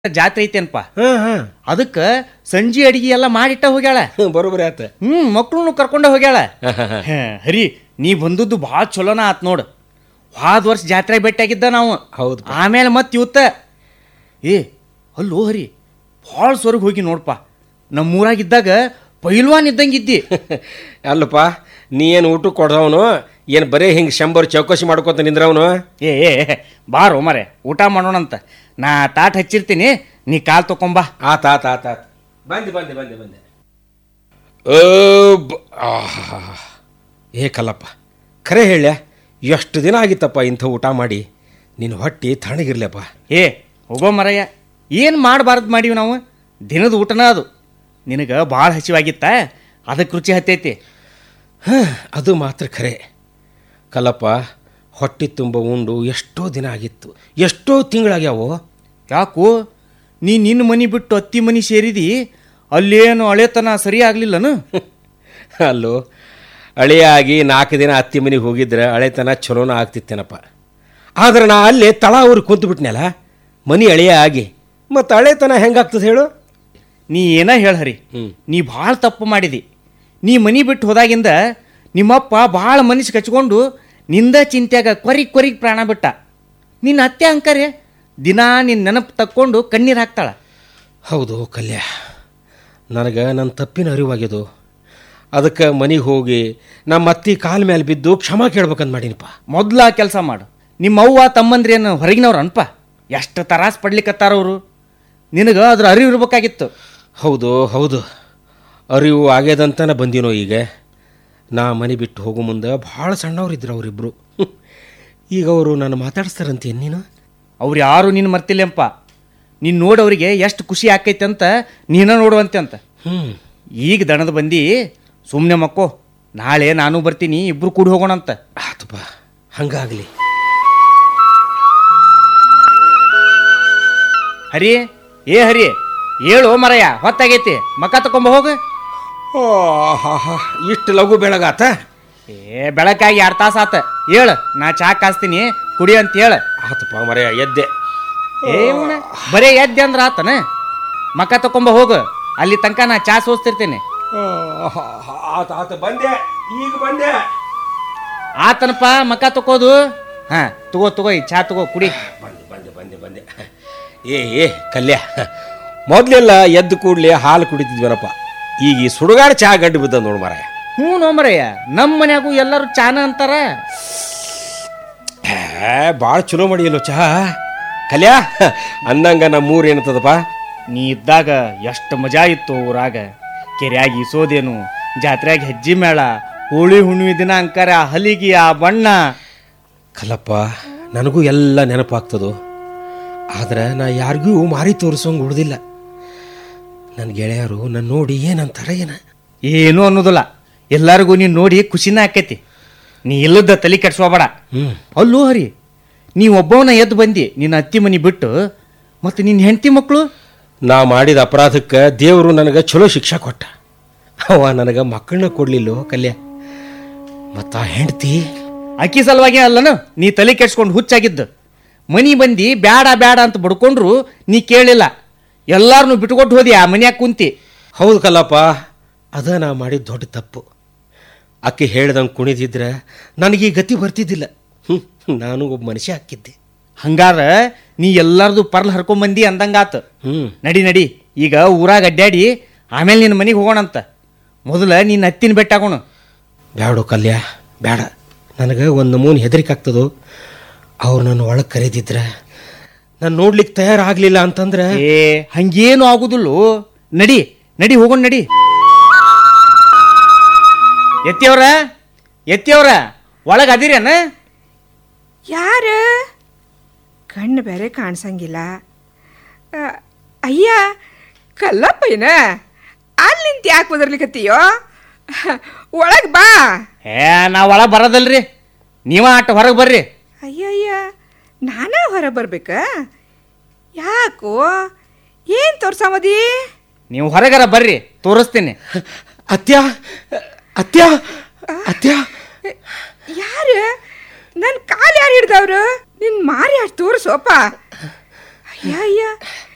ಜಾತ್ರೆ ಐತೇನಪ್ಪ ಹಾ ಹಾ ಅದಕ್ಕ ಸಂಜೆ ಅಡಿಗೆ ಎಲ್ಲ ಮಾಡಿಟ್ಟ ಹೋಗ್ಯಾಳ ಬರೋಬ್ಬರಿ ಆತ ಹ್ಮ್ ಮಕ್ಳನ್ನು ಕರ್ಕೊಂಡ ಹೋಗ್ಯಾಳ ಹೇ, ಹರಿ ನೀ ಬಂದದ್ದು ಭಾಳ ಚಲೋನ ಆತ್ ನೋಡು ಹೋದ ವರ್ಷ ಜಾತ್ರೆ ಭೇಟಿಯಾಗಿದ್ದ ನಾವು ಹೌದು ಆಮೇಲೆ ಮತ್ತೆ ಇವತ್ತ ಏ ಅಲ್ಲೋ ಹರಿ ಭಾಳ ಸ್ವರ್ಗ ಹೋಗಿ ನೋಡ್ಪ ನಮ್ಮೂರಾಗಿದ್ದಾಗ ಪೈಲ್ವಾನ್ ಇದ್ದಂಗಿದ್ದಿ ಅಲ್ಲಪ್ಪ ನೀ ಏನು ಊಟಕ್ಕೆ ಕೊಡ್ದವನು ಏನು ಬರೀ ಹಿಂಗೆ ಶಂಬರ್ ಚೌಕಸಿ ಮಾಡ್ಕೊತ ನಿಂದ್ರವನು ಏ ಏ ಬಾರೋ ಮರೆ ಊಟ ಮಾಡೋಣಂತ ನಾ ತಾಟ್ ಹಚ್ಚಿರ್ತೀನಿ ನೀ ಕಾಲ್ ತಕೊಂಬಾ ಆತ ಆತ ಆತ ಆತ ಬಂದೆ ಬಂದೆ ಬಂದೆ ಬಂದೆ ಓ ಬ- ಆಹಾ. ಏ ಕಲ್ಲಪ್ಪ ಖರೆ ಹೇಳ್ಯ ಎಷ್ಟು ದಿನ ಆಗಿತ್ತಪ್ಪ ಇಂಥ ಊಟ ಮಾಡಿ ನಿನ್ನ ಹೊಟ್ಟಿ ತಣ್ಣಗಿರ್ಲಪ್ಪ ಏ ಹೋಗೋ ಮರಯ್ಯ ಏನು ಮಾಡಬಾರ್ದು ಮಾಡೀವಿ ನಾವು ದಿನದ ಊಟನ ಅದು ನಿನಗೆ ಭಾಳ ಹಸಿವಾಗಿತ್ತ ಅದಕ್ಕೆ ರುಚಿ ಹತ್ತೈತಿ ಹಾಂ ಅದು ಮಾತ್ರ ಖರೆ ಕಲ್ಲಪ್ಪ ಹೊಟ್ಟಿ ತುಂಬ ಉಂಡು ಎಷ್ಟೋ ದಿನ ಆಗಿತ್ತು ಎಷ್ಟೋ ತಿಂಗಳಾಗ್ಯಾವೋ ಯಾಕೋ ನೀ ನಿನ್ನ ಮನೆ ಬಿಟ್ಟು ಅತ್ತಿ ಮನೆ ಸೇರಿದಿ ಅಲ್ಲೇನು ಹಳೆತನ ಸರಿ ಆಗ್ಲಿಲ್ಲನು ಅಲ್ಲೋ ಹಳೆಯ ಆಗಿ ನಾಲ್ಕು ದಿನ ಅತ್ತಿ ಮನೆಗೆ ಹೋಗಿದ್ರೆ ಹಳೆತನ ಚಲೋನ ಆಗ್ತಿತ್ತೇನಪ್ಪ ಆದ್ರೆ ನಾ ಅಲ್ಲೇ ತಳ ಊರಿಗೆ ಕುಂತು ಬಿಟ್ನಲ್ಲ ಮನೆ ಹಳೆಯ ಆಗಿ ಮತ್ತು ಹಳೆತನ ಹೆಂಗಾಗ್ತದೆ ಹೇಳು ನೀ ಏನ ಹೇಳ ಹರಿ ಹ್ಮ್. ನೀ ಭಾಳ ತಪ್ಪು ಮಾಡಿದಿ ನೀ ಮನಿ ಬಿಟ್ಟು ಹೋದಾಗಿಂದ ನಿಮ್ಮಪ್ಪ ಭಾಳ ಮನಸ್ಸು ಕಚ್ಕೊಂಡು ನಿಂದ ಚಿಂತ್ಯಾಗ ಕೊರಿಗ್ ಕೊರಿಗ್ ಪ್ರಾಣ ಬಿಟ್ಟ ನಿನ್ನ ಅತ್ತೆ ಅಂಕರೆ ದಿನಾ ನಿನ್ನ ನೆನಪು ತಕ್ಕೊಂಡು ಕಣ್ಣೀರು ಹಾಕ್ತಾಳ ಹೌದು ಕಲ್ಯ ನನಗೆ ನನ್ನ ತಪ್ಪಿನ ಅರಿವಾಗ್ಯದು ಅದಕ್ಕೆ ಮನೆಗೆ ಹೋಗಿ ನಮ್ಮ ಅತ್ತಿ ಕಾಲ ಮೇಲೆ ಬಿದ್ದು ಕ್ಷಮಾ ಕೇಳ್ಬೇಕಂತ ಮಾಡೀನಿಪ್ಪ ಮೊದ್ಲ ಕೆಲಸ ಮಾಡು ನಿಮ್ಮ ಅವ್ವ ತಮ್ಮಂದ್ರೇನು ಹೊರಗಿನವ್ರು ಅನ್ಪ ಎಷ್ಟು ತರಾಸ್ ಪಡ್ಲಿಕ್ಕತ್ತಾರವ್ರು ನಿನಗೆ ಅದ್ರ ಅರಿವು ಇರ್ಬೇಕಾಗಿತ್ತು ಹೌದು ಹೌದು ಅರಿವು ಆಗ್ಯದಂತನ ಬಂದಿನೋ ಈಗ ನಾ ಮನೆ ಬಿಟ್ಟು ಹೋಗೋ ಮುಂದೆ ಭಾಳ ಸಣ್ಣವರಿದ್ರು ಅವರಿಬ್ಬರು ಈಗ ಅವರು ನಾನು ಮಾತಾಡಿಸ್ತಾರಂತೆ ನೀನು ಅವ್ರು ಯಾರು ನಿನ್ನ ಮರ್ತಿಲ್ಲಂಪ ನೀನು ನೋಡಿ ಅವ್ರಿಗೆ ಎಷ್ಟು ಖುಷಿ ಆಕೈತೆ ಅಂತ ನೀನ ನೋಡುವಂತೆ ಅಂತ ಹ್ಞೂ ಈಗ ದಣದ ಬಂದು ಸುಮ್ಮನೆ ಮಕ್ಕೋ ನಾಳೆ ನಾನು ಬರ್ತೀನಿ ಇಬ್ರು ಕೂಡಿ ಹೋಗೋಣಂತ ಆತಪ್ಪ ಹಂಗಾಗಲಿ ಹರಿ ಏ ಹರಿ ಹೇಳು ಮರಯ್ಯ ಹೊತ್ತಾಗೈತಿ ಮಕ್ಕ ತಕೊಂಬ ಹೋಗು ಇಷ್ಟು ಲಘು ಬೆಳಗಾತ ಏ ಬೆಳಕಾಗಿ ಎರಡು ತಾಸು ಆತ ಹೇಳು ನಾ ಚಾ ಕಾಸ್ತೀನಿ ಕುಡಿ ಅಂತ ಹೇಳ ಆತಪ್ಪ ಮರೆಯ ಎದ್ದೆ ಏ ಇವ್ನ ಬರೇ ಎದ್ದೆ ಅಂದ್ರ ಆತನ ಮಕ್ಕ ತಕೊಂಬ ಹೋಗು ಅಲ್ಲಿ ತನಕ ನಾ ಚಾ ಸೋಸ್ತಿರ್ತೇನೆ ಆತ ಆತ ಬಂದೆ ಈಗ ಬಂದೆ ಆತನಪ್ಪ ಮಕ್ಕ ತಕೋದು ಹಾ ತಗೋ ತಗೋ ಈ ಚಾ ತಗೋ ಕುಡಿ ಬಂದೆ ಬಂದೆ ಬಂದೆ ಬಂದೆ ಏ ಏ ಕಲ್ಯ ಮೊದಲೆಲ್ಲ ಎದ್ದು ಕೂಡಲೇ ಹಾಲು ಕುಡಿತಿದ್ವನಪ್ಪ ಈಗ ಈ ಸುಡುಗಾಡ ಚಹಾ ಗಡ್ಡು ಬಿದ್ದ ನೋಡು ಮಾರಾಯ ಹ್ಞೂ ನೋಮರಯ್ಯ ನಮ್ಮ ಮನ್ಯಾಗೂ ಎಲ್ಲರೂ ಚಾನ ಅಂತಾರ ಭಾಳ ಚಲೋ ಮಾಡಿಯಲ್ಲೋ ಚಹಾ ಕಲ್ಯಾ ಅಂದಂಗ ನಮ್ಮ ಊರು ಏನತ್ತದಪ್ಪ ನೀ ಇದ್ದಾಗ ಎಷ್ಟು ಮಜಾ ಇತ್ತು ಊರಾಗ ಕೆರ್ಯಾಗ ಈಸೋದೇನು ಜಾತ್ರೆಯಾಗ ಹೆಜ್ಜೆ ಮೇಳ ಹೋಳಿ ಹುಣ್ಣಿಮೆ ದಿನ ಅಂಕಾರ ಆ ಹಲಿಗಿ ಆ ಬಣ್ಣ ಕಲ್ಲಪ್ಪ ನನಗೂ ಎಲ್ಲ ನೆನಪಾಗ್ತದೋ ಆದ್ರೆ ನಾ ಯಾರಿಗೂ ಮಾರಿ ತೋರಿಸೋಂಗೆ ಉಳ್ದಿಲ್ಲ ನನ್ನ ಗೆಳೆಯರು ನನ್ನ ನೋಡಿ ಏನಂತಾರೆ ಏನ ಏನೂ ಅನ್ನೋದಿಲ್ಲ ಎಲ್ಲರಿಗೂ ನೀನು ನೋಡಿ ಖುಷಿನ ಆಕೈತಿ ನೀ ಇಲ್ಲದ ತಲೆ ಕೆಡ್ಸ್ಕೋಬೇಡ ಹ್ಞೂ ಅಲ್ಲೂ ಹರಿ ನೀ ಒಬ್ಬವನ ಎದ್ದು ಬಂದಿ ನಿನ್ನ ಅತ್ತಿ ಮನಿ ಬಿಟ್ಟು ಮತ್ತು ನಿನ್ನ ಹೆಂಡತಿ ಮಕ್ಕಳು ನಾ ಮಾಡಿದ ಅಪರಾಧಕ್ಕೆ ದೇವರು ನನಗೆ ಚಲೋ ಶಿಕ್ಷೆ ಕೊಟ್ಟ ಅವ ನನಗೆ ಮಕ್ಕಳನ್ನ ಕೊಡ್ಲಿಲ್ಲೋ ಕಲ್ಯ ಮತ್ತ ಹೆಂಡ್ತಿ ಅಕ್ಕಿ ಸಲುವಾಗಿ ಅಲ್ಲನು ನೀ ತಲೆ ಕೆಡ್ಸ್ಕೊಂಡು ಹುಚ್ಚಾಗಿದ್ದು ಮನಿ ಬಂದಿ ಬ್ಯಾಡ ಬ್ಯಾಡ ಅಂತ ಬಡ್ಕೊಂಡ್ರು ನೀ ಕೇಳಿಲ್ಲ ಎಲ್ಲಾರನ್ನು ಬಿಟ್ಕೊಟ್ಟು ಹೋದಿ ಆ ಮನ್ಯಾಗ ಕುಂತಿ ಹೌದು ಕಲ್ಲಪ್ಪ ಅದ ನಾ ಮಾಡಿದ ದೊಡ್ಡ ತಪ್ಪು ಅಕ್ಕಿ ಹೇಳ್ದಂಗೆ ಕುಣಿದಿದ್ರೆ ನನಗೆ ಈ ಗತಿ ಬರ್ತಿದ್ದಿಲ್ಲ ಹ್ಞೂ ನಾನು ಒಬ್ಬ ಮನುಷ್ಯ ಹಾಕಿದ್ದೆ ಹಂಗಾರ ನೀ ಎಲ್ಲಾರ್ದು ಪರ್ಲ್ ಹರ್ಕೊಂಬಂದಿ ಅಂದಂಗಾತ ಹ್ಞೂ ನಡಿ ನಡಿ ಈಗ ಊರಾಗ ಅಡ್ಡಾಡಿ ಆಮೇಲೆ ನಿನ್ನ ಮನೆಗೆ ಹೋಗೋಣಂತ ಮೊದಲ ನಿನ್ನ ಹತ್ತಿನ ಬೆಟ್ಟಾಗೋಣ ಬ್ಯಾಡೋ ಕಲ್ಯ ಬೇಡ ನನಗೆ ಒಂದು ನಮೂನಿ ಹೆದರಿಕೆ ಆಗ್ತದೋ ಅವ್ರು ನನ್ನ ಒಳಗೆ ಕರೆದಿದ್ರೆ ನಾನು ನೋಡ್ಲಿಕ್ಕೆ ತಯಾರಾಗಲಿಲ್ಲ ಅಂತಂದ್ರೆ ಏ ಹಂಗೇನು ಆಗುದಿಲ್ಲೋ ನಡಿ ನಡಿ ಹೋಗೋಣ ನಡಿ ಎತ್ತಿಯವ್ರ ಎತ್ತಿಯವ್ರ ಒಳಗೆ ಅದಿರೇನ ಯಾರ ಕಣ್ಣು ಬೇರೆ ಕಾಣಿಸಂಗಿಲ್ಲ ಆ, ಅಯ್ಯ ಕಲ್ಲಪ್ಪಯ್ಯನ ಅಲ್ಲಿಂತ ಯಾಕೆ ಬದರ್ಲಿಕತ್ತೀಯೋ ಒಳಗೆ ಬಾ ಏ ನಾ ಒಳಗೆ ಬರೋದಲ್ರಿ ನೀವ ಆಟ ಹೊರಗೆ ಬರ್ರಿ ಅಯ್ಯಯ್ಯ ನಾನೇ ಹೊರ ಬರ್ಬೇಕ ಯಾಕೋ ಏನು ತೋರ್ಸಮದಿ ನೀವು ಹೊರಗರ ಬರ್ರಿ ತೋರಿಸ್ತೀನಿ ಅತ್ಯ ಅತ್ಯ ಅತ್ಯ ಯಾರು ನನ್ನ ಕಾಲು ಯಾರು ಹಿಡ್ದವ್ರು ನಿನ್ನ ಮಾರಿ ಅಷ್ಟು ತೋರಿಸೋಪ ಅಯ್ಯ ಅಯ್ಯ